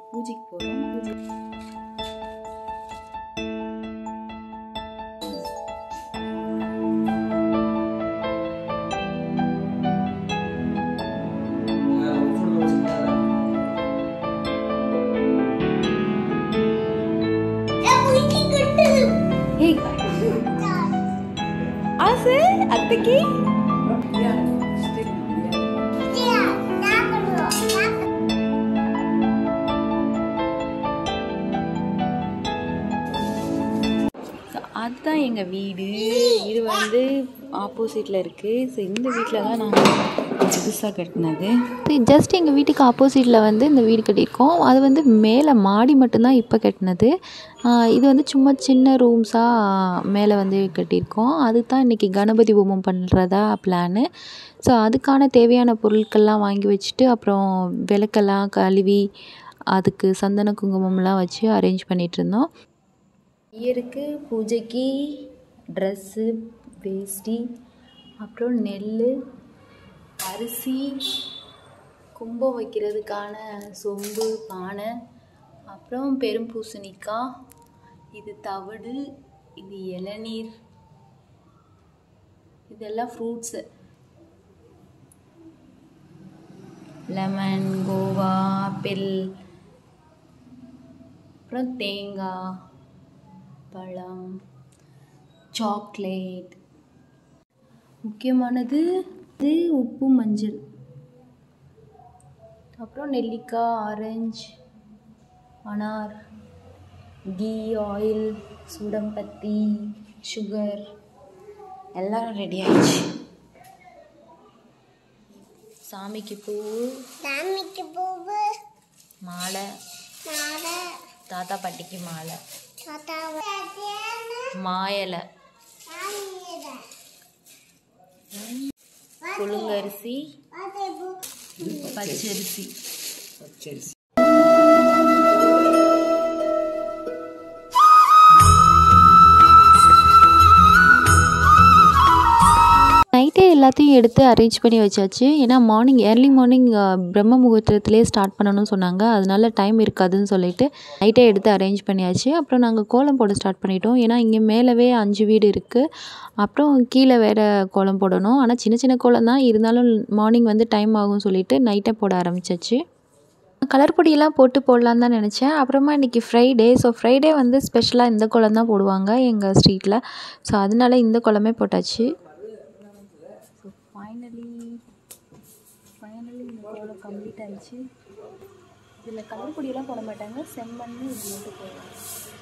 பூஜைக்கு போகிறோம் பூஜை ஏய் ஆசை அத்தைக்கு So, அதுதான் எங்கள் வீடு இது வந்து ஆப்போசிட்டில் இருக்குது ஸோ இந்த வீட்டில் தான் நாங்கள் புதுசாக கட்டினது ஜஸ்ட் எங்கள் வீட்டுக்கு ஆப்போசிட்டில் வந்து இந்த வீடு கட்டியிருக்கோம் அது வந்து மேலே மாடி மட்டும்தான் இப்போ கட்டினது ஆஹ் இது வந்து சும்மா சின்ன ரூம்ஸாக மேலே வந்து கட்டியிருக்கோம் அதுதான் இன்றைக்கி கணபதி ஹோமம் பண்ணுறதா பிளானு ஸோ அதுக்கான தேவையான பொருட்கள்லாம் வாங்கி வச்சுட்டு அப்புறம் விளக்கெல்லாம் கழுவி அதுக்கு சந்தன குங்குமம்லாம் வச்சு அரேஞ்ச் பண்ணிகிட்டு இருந்தோம் ஐயருக்கு பூஜைக்கு ட்ரெஸ்ஸு வேஷ்டி அப்புறம் நெல் அரிசி கும்பம் வைக்கிறதுக்கான சொம்பு பானை அப்புறம் பெரும் பூசணிக்காய் இது தவிடு இது இளநீர் இதெல்லாம் ஃப்ரூட்ஸு லெமன் கோவா ஆப்பிள் அப்புறம் தேங்காய் பழம் சாக்லேட் முக்கியமானது இது உப்பு மஞ்சள் அப்புறம் நெல்லிக்காய் ஆரஞ்சு அனார் கீ ஆயில் சுடம்பத்தி சுகர் எல்லாம் ரெடி ஆயிடுச்சு சாமிக்கு பூ சாமிக்கு பூவு மாலை நாட தாத்தா பாட்டிக்கு மாலை தாத்தாவை மாயலை புழுங்கரிசி பச்சரிசி நைட்டே எல்லாத்தையும் எடுத்து அரேஞ்ச் பண்ணி வச்சாச்சு ஏன்னா மார்னிங் ஏர்லி மார்னிங் பிரம்ம முகூர்த்தத்திலே ஸ்டார்ட் பண்ணணும்னு சொன்னாங்க அதனால டைம் இருக்காதுன்னு சொல்லிட்டு நைட்டே எடுத்து அரேஞ்ச் பண்ணியாச்சு அப்புறம் நாங்கள் கோலம் போட ஸ்டார்ட் பண்ணிட்டோம் ஏன்னா இங்கே மேலவே அஞ்சு வீடு இருக்குது அப்புறம் கீழே வேறு கோலம் போடணும் ஆனால் சின்ன சின்ன கோலம் தான் இருந்தாலும் மார்னிங் வந்து டைம் ஆகும்னு சொல்லிட்டு நைட்டே போட ஆரம்பிச்சாச்சு கலர் பொடியெல்லாம் போட்டு போடலான்னு தான் நினச்சேன் அப்புறமா இன்றைக்கி ஃப்ரைடே ஸோ ஃப்ரைடே வந்து ஸ்பெஷலாக இந்த கோலம் தான் போடுவாங்க எங்கள் ஸ்ட்ரீட்டில் ஸோ அதனால இந்த கோலமே போட்டாச்சு ஸோ ஃபைனலி ஃபைனலி இந்த கோலம் கம்ப்ளீட் ஆயிடுச்சு இதில் கலர் பொடியெல்லாம் போட மாட்டாங்க செம்மண் இது மட்டும் போடுவாங்க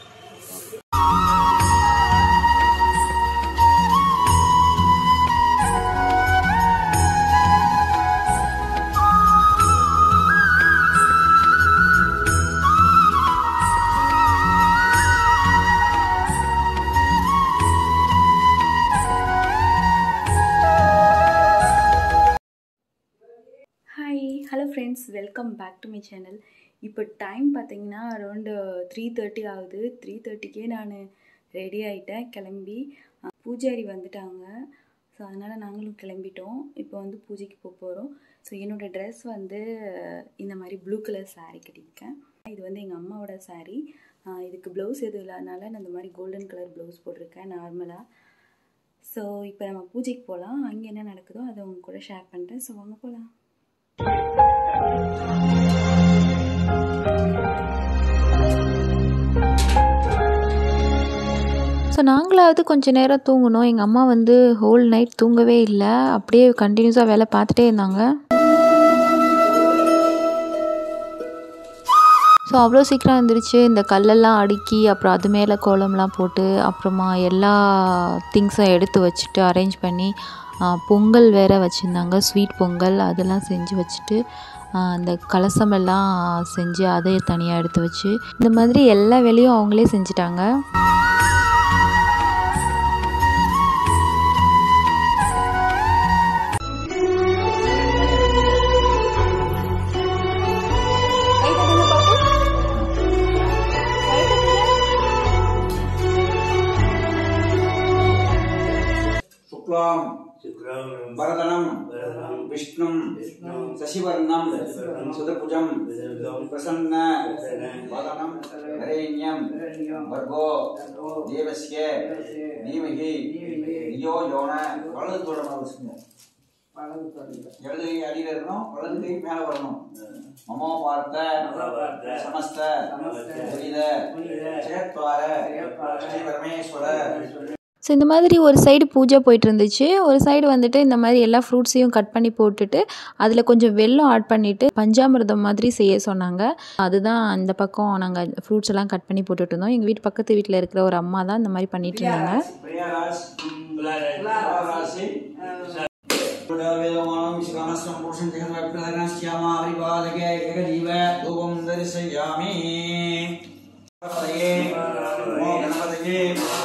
hi hello friends welcome back to my channel இப்போ டைம் பார்த்தீங்கன்னா அரௌண்டு த்ரீ தேர்ட்டி ஆகுது த்ரீ தேர்ட்டிக்கே நான் ரெடி ஆகிட்டேன் கிளம்பி அஹ், பூஜாரி வந்துட்டாங்க ஸோ அதனால் நாங்களும் கிளம்பிட்டோம் இப்போ வந்து பூஜைக்கு போக போகிறோம் ஸோ என்னோடய ட்ரெஸ் வந்து அஹ், இந்த மாதிரி ப்ளூ கலர் saree கட்டியிருக்கேன் இது வந்து எங்கள் அம்மாவோட saree அஹ், இதுக்கு ப்ளவுஸ் எதுவும் இல்லாதனால நான் இந்த மாதிரி கோல்டன் கலர் ப்ளவுஸ் போட்டிருக்கேன் நார்மலாக ஸோ இப்போ நம்ம பூஜைக்கு போகலாம் அங்கே என்ன நடக்குதோ அதை உங்க கூட ஷேர் பண்ணுறேன் ஸோ வாங்க போகலாம் ஸோ நாங்களாவது கொஞ்ச நேரம் தூங்கினோம் எங்கள் அம்மா வந்து ஹோல் நைட் தூங்கவே இல்லை அப்படியே கண்டினியூஸாக வேலை பார்த்துட்டே இருந்தாங்க ஸோ அவ்வளோ சீக்கிரம் வந்துருச்சு இந்த கல்லெல்லாம் அடுக்கி அப்புறம் அது மேலே கோலம்லாம் போட்டு அப்புறமா எல்லா திங்ஸும் எடுத்து வச்சுட்டு அரேஞ்ச் பண்ணி ஆ, பொங்கல் வேற வச்சுருந்தாங்க ஸ்வீட் பொங்கல் அதெல்லாம் செஞ்சு வச்சுட்டு ஆ, அந்த கலசம் எல்லாம் செஞ்சு அதை தனியாக எடுத்து வச்சு இந்த மாதிரி எல்லா வேலையும் அவங்களே செஞ்சுட்டாங்க शुक्लां वरदनं विष्णुं शशिवर्णं सुदभुजं प्रसन्न वदनं वरेण्यं भर्गो देवस्य धीमहि धियो यो न வலது தோழமை வச்சுக்கோங்க இடது கை அடியில் இருக்கணும் வலது கை மேல வரணும் மமோ பார்த்த சமஸ்த புனித ஜெயத்வார ஸ்ரீ பரமேஸ்வர ஸோ இந்த மாதிரி ஒரு சைடு பூஜை போயிட்டு இருந்துச்சு ஒரு சைடு வந்துட்டு இந்த மாதிரி எல்லா ஃப்ரூட்ஸையும் கட் பண்ணி போட்டுட்டு அதில் கொஞ்சம் வெல்லம் ஆட் பண்ணிவிட்டு பஞ்சாமிர்தம் மாதிரி செய்ய சொன்னாங்க அதுதான் அந்த பக்கம் நாங்கள் ஃப்ரூட்ஸ் எல்லாம் கட் பண்ணி போட்டுட்டு இருந்தோம் எங்கள் வீட்டு பக்கத்து வீட்டில் இருக்கிற ஒரு அம்மா தான் இந்த மாதிரி பண்ணிட்டு இருந்தாங்க பிரியாராஜ் துளாராசி வேதமானம் விஸ்வாமஸ்வம் புருஷம் ஜெகன்வப்பிரதனஸ்யாமா அரிபாதகே ஏகஜீவ தூபம் தரிசயாமி கணபதையே நமோ கணபதையே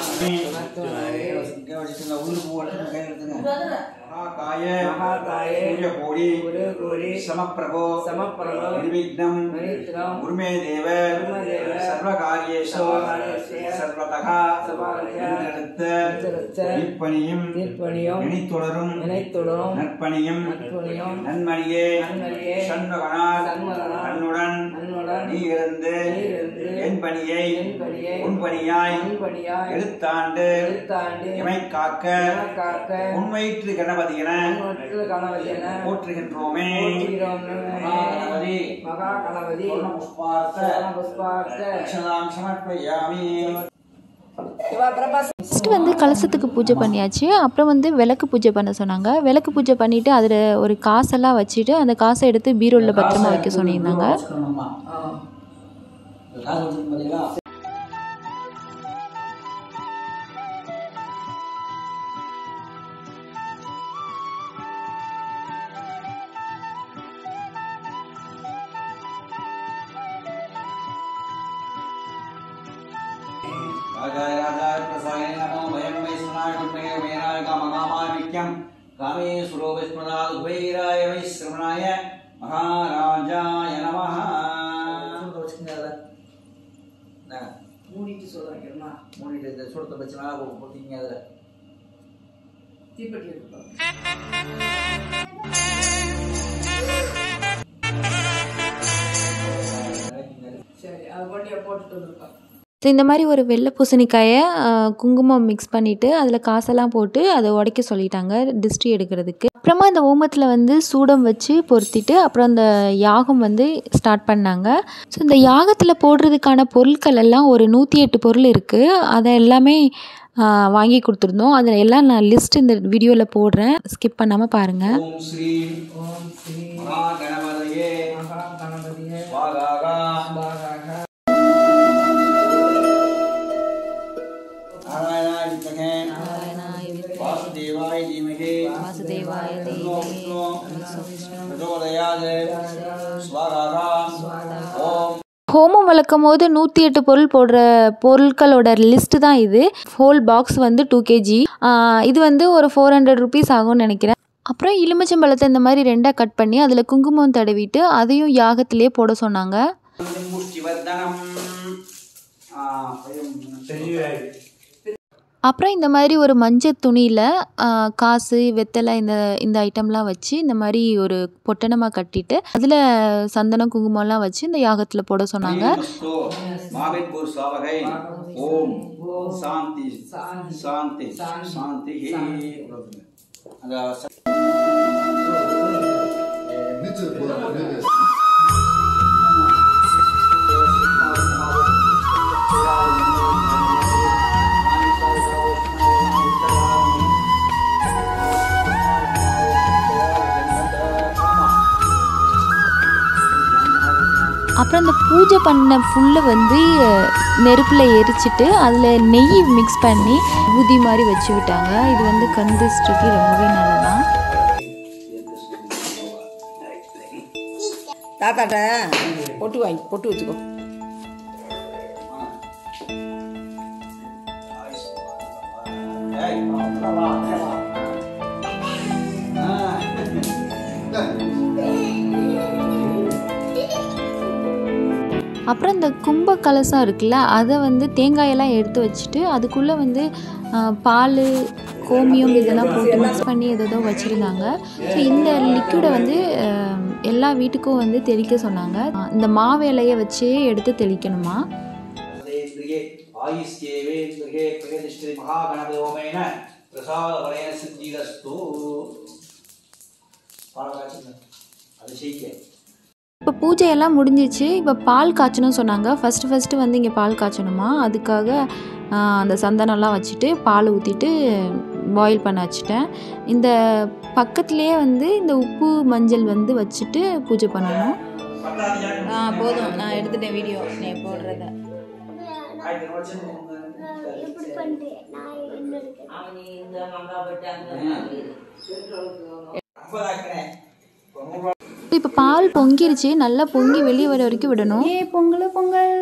இந்த உயிர் பூவெல்லாம் கையில் எடுத்துங்க மகாகாய மகாகாய சூரியகோடி சூரியகோடி சமப்பிரபோ சமப்பிரபோ நிர்விக்னம் நிர்விக்னம் உர்மே தேவ உர்மேதேவ சர்வகாரியேஷு சர்வகாரியேஷு சர்வதகா சர்வதகா இன்றெடுத்த இன்றெடுத்த தீப்பணியும் தீப்பணியும் நினைத்துளரும் நினைத்துடரும் நற்பணியும் நற்பணியும் நன்மணியே நன்மணியே சண்முகனால் சண்முகனால் தன்னுடன் தன்னுடன் நீ இருந்து நீ இருந்து என் பணியை என் பணியை உன் பணியாய் உன்படியாய் எழுத்தாண்டு எழுத்தாண்டு இமை காக்க எமக் காக்க உண்மையிற்று கணபதி என உன்வற்று கணபதி என போற்றுகின்றோமே போற்றுகிறோம் மகாகணபதி மகா கணபதி புஷ்பார்த்த புஷ்பார்த்த அக்ஷதாம் சமர்ப்பயாமி சிவா பிரபாஸ் ஃபஸ்ட்டு வந்து கலசத்துக்கு பூஜை பண்ணியாச்சு அப்புறம் வந்து விளக்கு பூஜை பண்ண சொன்னாங்க விளக்கு பூஜை பண்ணிவிட்டு அதில் ஒரு காசெல்லாம் வச்சுட்டு அந்த காசை எடுத்து பீரோவில் பத்திரமா வைக்க சொல்லியிருந்தாங்க வச்சுக்கணுமா? இந்த காசு வச்சிருக்கு பாத்தீங்களா? राजाय राजाय प्रसाय नमो वयं वै स्मराय कुम्भे वेनाय कामकामाय नित्यं कामे सुरो विस्मृतात् उभैराय वै श्रवणाय महाराजाय नमः மூடிட்டு சொல்றாங்கம்மா மூடிட்டு இந்த சுடத்தை வச்சு மேலே போட்டீங்க அதில் தீப்பெட்டி எடுப்போம் சரி அது கொண்டு போட்டுட்டு வந்துருப்பேன் ஸோ இந்த மாதிரி ஒரு வெள்ளை பூசணிக்காயை ஆ, குங்குமம் மிக்ஸ் பண்ணிவிட்டு அதில் காசெல்லாம் போட்டு அதை உடைக்க சொல்லிட்டாங்க டிஸ்ட்ரி எடுக்கிறதுக்கு அப்புறமா இந்த ஓமத்தில் வந்து சூடம் வச்சு பொருத்திட்டு அப்புறம் அந்த யாகம் வந்து ஸ்டார்ட் பண்ணாங்க ஸோ இந்த யாகத்தில் போடுறதுக்கான பொருட்கள் எல்லாம் ஒரு நூற்றி எட்டு பொருள் இருக்குது அதை எல்லாமே ஆ, வாங்கி கொடுத்துருந்தோம் அதில் எல்லாம் நான் லிஸ்ட் இந்த வீடியோவில் போடுறேன் ஸ்கிப் பண்ணாமல் பாருங்கள் ஓம் ஸ்ரீ ஓம் ஸ்ரீ மகாகணபதையே மகா கணபதியே வாகாகா பாகாக நாராயணாய வித்மகே வாசுதேவாய தீமகே வாசுதேவாய தன்னோ விஷ்ணு பிரச்சோதயாத் ஸ்வாகாகா ஓம் ஹோமம் வளர்க்கும் போது நூற்றி எட்டு பொருள் போடுற பொருட்களோட லிஸ்ட்டு தான் இது ஹோல் பாக்ஸ் வந்து டூ கேஜி இது வந்து ஒரு ஃபோர் ஹண்ட்ரட் ருபீஸ் ஆகும்னு நினைக்கிறேன் அப்புறம் எலுமிச்சம்பழத்தை இந்த மாதிரி ரெண்டாக கட் பண்ணி அதில் குங்குமம் தடவிட்டு அதையும் யாகத்திலே போட சொன்னாங்க புஷ்டிவர்தனம் அப்புறம் இந்த மாதிரி ஒரு மஞ்சள் துணியில் காசு வெத்தலை இந்த இந்த ஐட்டம்லாம் வச்சு இந்த மாதிரி ஒரு பொட்டணமாக கட்டிட்டு அதில் சந்தனம் குங்குமம்லாம் வச்சு இந்த யாகத்தில் போட சொன்னாங்க மாவித்பூர் சாவகை ஓம் சாந்தி சாந்தி சாந்தி அந்த அப்புறம் அந்த பூஜை பண்ண புல்லை வந்து நெருப்பில் எரிச்சிட்டு அதில் நெய் மிக்ஸ் பண்ணி ஊதி மாதிரி வச்சு விட்டாங்க இது வந்து கண் திருஷ்டிக்கு ரொம்பவே நல்லதான் தாத்தாட்ட பொட்டு வாங்கி பொட்டு வச்சுக்கோ அப்புறம் இந்த கும்ப கலசம் இருக்குல்ல அதை வந்து தேங்காயெல்லாம் எடுத்து வச்சுட்டு அதுக்குள்ளே வந்து ஆ, பால் கோமியம் இதெல்லாம் போட்டு மிக்ஸ் பண்ணி ஏதோ ஏதோ வச்சுருந்தாங்க ஸோ இந்த லிக்விடை வந்து அஹ், எல்லா வீட்டுக்கும் வந்து தெளிக்க சொன்னாங்க இந்த மாவு இலையை வச்சே எடுத்து தெளிக்கணுமா गृहे आयुष्येवेन्द्रिये प्रतिष्ठिते महागणदेवमेन प्रसादफलेन सिद्धिरस्तु பாலகாட்சி அது செய்ய இப்போ பூஜையெல்லாம் முடிஞ்சிச்சு இப்போ பால் காய்ச்சணும் சொன்னாங்க ஃபஸ்ட்டு ஃபஸ்ட்டு வந்து இங்கே பால் காய்ச்சணுமா அதுக்காக ஆஹ், அந்த சந்தனம்லாம் வச்சுட்டு பால் ஊற்றிட்டு பாயில் பண்ண வச்சுட்டேன் இந்த பக்கத்துலேயே வந்து இந்த உப்பு மஞ்சள் வந்து வச்சுட்டு பூஜை பண்ணணும் ஆ போதும் நான் எடுத்துட்டேன் வீடியோ நீ போடுறத இப்படி பண்றேன் நான் என்ன எடுக்கிறேன் இப்போ பால் பொங்கிருச்சு நல்லா பொங்கி வெளியே வர வரைக்கும் விடணும் ஏ பொங்கல் பொங்கல்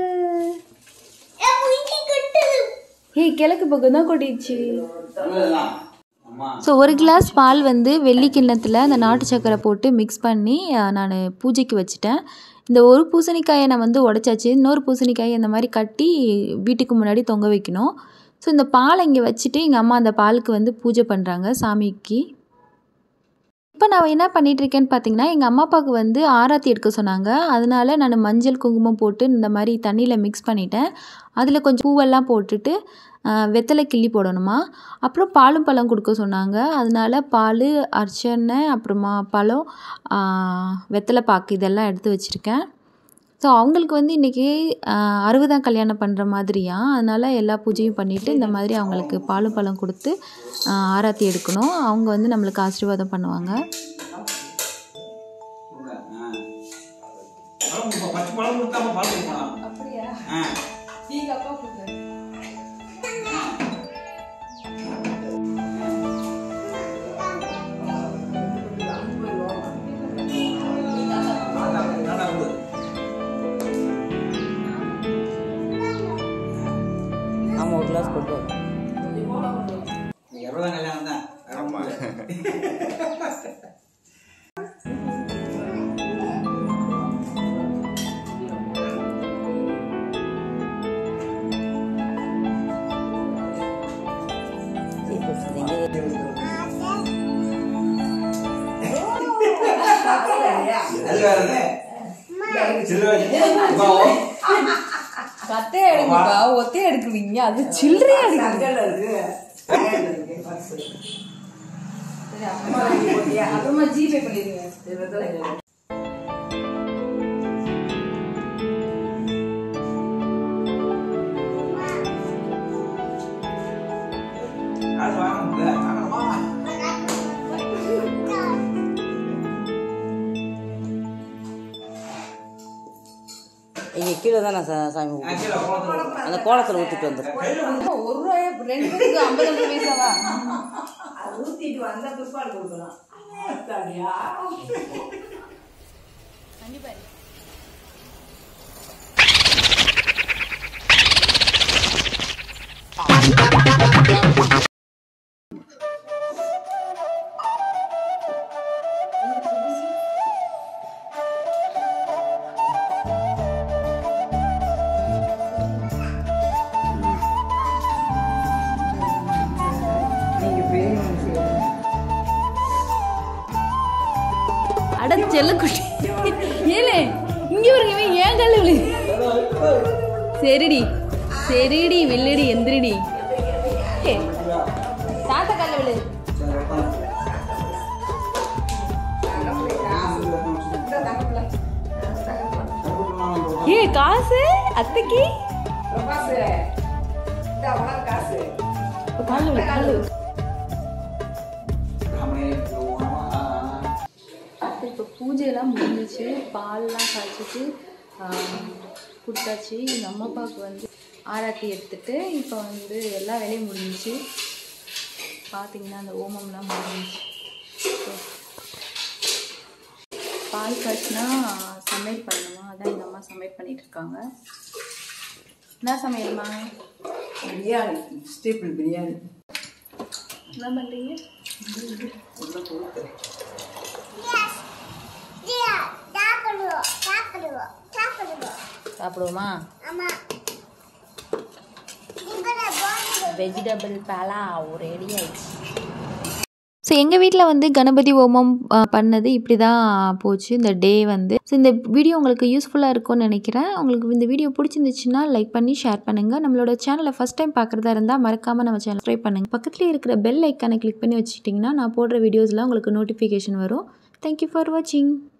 ஏய் கிழக்கு பக்கம் தான் கொட்டிடுச்சு அம்மா ஸோ ஒரு கிளாஸ் பால் வந்து வெள்ளி கிண்ணத்தில் அந்த நாட்டு சக்கரை போட்டு மிக்ஸ் பண்ணி நான் பூஜைக்கு வச்சுட்டேன் இந்த ஒரு பூசணிக்காயை நான் வந்து உடச்சாச்சு இன்னொரு பூசணிக்காயை இந்த மாதிரி கட்டி வீட்டுக்கு முன்னாடி தொங்க வைக்கணும் ஸோ இந்த பாலை இங்கே வச்சுட்டு எங்கள் அம்மா அந்த பாலுக்கு வந்து பூஜை பண்ணுறாங்க சாமிக்கு இப்போ நான் என்ன பண்ணிட்டு இருக்கேன்னு பார்த்தீங்கன்னா எங்கள் அம்மா அப்பாவுக்கு வந்து ஆராத்தி எடுக்க சொன்னாங்க அதனால நான் மஞ்சள் குங்குமம் போட்டு இந்த மாதிரி தண்ணியில் மிக்ஸ் பண்ணிட்டேன் அதில் கொஞ்சம் பூவெல்லாம் போட்டுட்டு ஆஹ், வெத்தலை கிள்ளி போடணுமா அப்புறம் பாலும் பழம் கொடுக்க சொன்னாங்க அதனால பால் அர்ச்சனை அப்புறமா பழம் ஆஹ், வெத்தலை பாக்கு இதெல்லாம் எடுத்து வச்சுருக்கேன் ஸோ அவங்களுக்கு வந்து இன்றைக்கி அறுபதாம் கல்யாணம் பண்ணுற மாதிரியா அதனால் எல்லா பூஜையும் பண்ணிவிட்டு இந்த மாதிரி அவங்களுக்கு பாலும் பழம் கொடுத்து ஆஹ், ஆராத்தி எடுக்கணும் அவங்க வந்து நம்மளுக்கு ஆசீர்வாதம் பண்ணுவாங்க கொடுங்க. ஆ. பழம் கொடுப்போம். பச்சை பழம் கொடுக்காம பழம் கொடுக்கணும். அப்படியா ஆ. நீங்க அப்பா கொடுங்க நல்லா நல்லா கொடு. ஆமாம் ஒரு கிளாஸ் கொண்டு வா. இது எவ்வளவுதான் கல்யாணம் தான் வேற ஒண்ணும் இல்ல. அது வேற இல்ல. சில்லறை வச்சு- அம்மா, ஓ. கத்தையா எடுக்குப்பா ஒத்தையா எடுக்குவீங்க அது சில்லறையா எடுக்குது சரி, அப்புறமா அப்புறமா ஜிபே பண்ணிடுங்க காசு வாங்க முடியல. வாங்கணுமா? இங்கே கீழே தான் நான் சா- சாமி ஆ, கும்பிடுவேன். கீழே கோலத்துல வைப்பேன். அந்த கோலத்தில் ஊற்றிட்டு வந்துடுறேன் ஒரு ரூபாய் ரெண்டு பேருக்கு ஐம்பது ஐம்பது பைசாவா அட செல்லக்குட்டி ஏலே இங்க வருங்க இவன் ஏன் கல்ல விழு சரிடி சரிடி வில்லுடி எந்திரிடி ஏய், தாத்தா கல்ல விழு சரி, வைப்பேன். ஏ காசு அத்தைக்கு கால விழு கால விழு ராமனே நமஹ. இப்போ பூஜையெல்லாம் முடிஞ்சிச்சு பால்லாம் காய்ச்சிட்டு கொடுத்தாச்சு எங்கள் அம்மா அப்பாவுக்கு வந்து ஆராத்தி எடுத்துட்டு இப்போ வந்து எல்லா வேலையும் முடிஞ்சிச்சு பார்த்தீங்கன்னா அந்த ஓமம்லாம் முடிஞ்சிச்சு So, பால் காய்ச்சினா சமையல் பண்ணணுமா அதான் எங்கள் அம்மா சமையல் பண்ணிட்டு இருக்காங்க என்ன சமையல்மா பிரியாணி ஸ்டீப்பிள் பிரியாணி என்ன பண்ணுறீங்க சாப்பிடுவோம் சாப்பிடுவோம் சாப்பிடுவோம் சாப்பிடுவோமா ஆமா இப்ப நான் போடுறது வெஜிடபிள் பலாவ் ரெடி ஆயிடுச்சு ஸோ எங்கள் வீட்டில் வந்து கணபதி ஹோமம் அஹ், பண்ணது இப்படி தான் போச்சு இந்த டே வந்து ஸோ இந்த வீடியோ உங்களுக்கு யூஸ்ஃபுல்லாக இருக்கும்னு நினைக்கிறேன் உங்களுக்கு இந்த வீடியோ பிடிச்சிருந்துச்சுன்னா லைக் பண்ணி ஷேர் பண்ணுங்கள் நம்மளோட சேனலை ஃபஸ்ட் டைம் பார்க்குறதா இருந்தால் மறக்காமல் நம்ம சேனல் சப்ஸ்கிரைப் பண்ணுங்கள் பக்கத்துலேயே இருக்கிற பெல் ஐக்கானை கிளிக் பண்ணி வச்சுக்கிட்டிங்கன்னா நான் போடுற வீடியோஸ்லாம் உங்களுக்கு நோட்டிஃபிகேஷன் வரும் தேங்க்யூ ஃபார் வாட்சிங்